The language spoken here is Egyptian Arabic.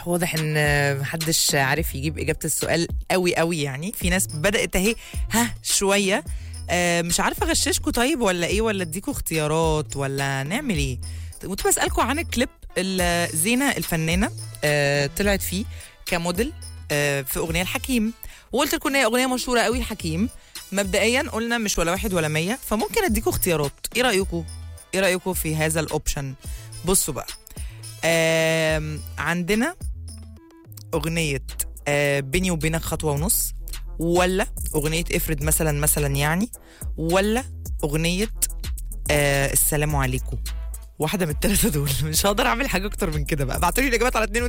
واضح ان محدش عارف يجيب اجابه السؤال قوي قوي يعني في ناس بدات اهي ها شويه آه، مش عارفه اغششكوا طيب ولا ايه ولا اديكوا اختيارات ولا نعمل ايه كنت بسالكوا عن الكليب اللي زينه الفنانه آه، طلعت فيه كموديل آه، في اغنيه الحكيم وقلت لكم ان هي اغنيه مشهوره قوي الحكيم مبدئيا قلنا مش ولا واحد ولا مية فممكن اديكوا اختيارات ايه رايكم ايه رايكم في هذا الاوبشن بصوا بقى آم، عندنا اغنيه آه، بيني وبينك خطوه ونص ولا اغنيه افرض مثلا مثلا يعني ولا اغنيه آه السلام عليكم واحده من الثلاثه دول مش هقدر اعمل حاجه اكتر من كده بقى ابعتوا لي الاجابات على 2